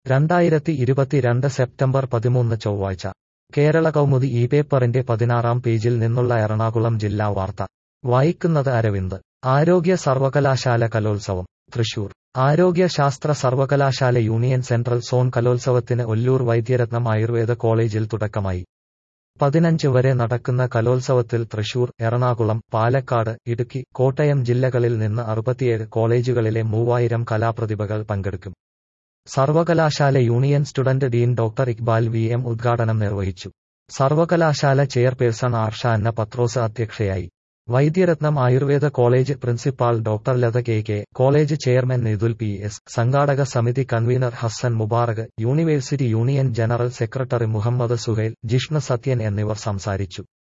രണ്ടായിരത്തി ഇരുപത്തിരണ്ട് സെപ്റ്റംബർ പതിമൂന്ന് ചൊവ്വാഴ്ച കേരള കൗമുദി ഈ പേപ്പറിന്റെ പതിനാറാം പേജിൽ നിന്നുള്ള എറണാകുളം ജില്ലാ വാർത്ത വായിക്കുന്നത് അരവിന്ദ് ആരോഗ്യ സർവകലാശാല കലോത്സവം തൃശൂർ ആരോഗ്യ ശാസ്ത്ര സർവകലാശാല യൂണിയൻ സെൻട്രൽ സോൺ കലോത്സവത്തിന് ഒല്ലൂർ വൈദ്യരത്നം ആയുർവേദ കോളേജിൽ തുടക്കമായി പതിനഞ്ച് വരെ നടക്കുന്ന കലോത്സവത്തിൽ തൃശൂർ എറണാകുളം പാലക്കാട് ഇടുക്കി കോട്ടയം ജില്ലകളിൽ നിന്ന് അറുപത്തിയേഴ് കോളേജുകളിലെ മൂവായിരം കലാപ്രതിഭകൾ പങ്കെടുക്കും സർവകലാശാല union student dean doctor Iqbal V M ഉദ്ഘാടനം നിർവഹിച്ചു സർവകലാശാല ചെയർപേഴ്സൺ ആർഷ അന്ന പത്രോസ് അധ്യക്ഷയായി Vaidyaratnam Ayurveda college principal doctor Latha K K college chairman Nithul P S സംഘാടക സമിതി convener Hassan Mubarak university union general secretary Muhammad Suhail Jishna Sathyan എന്നിവർ സംസാരിച്ചു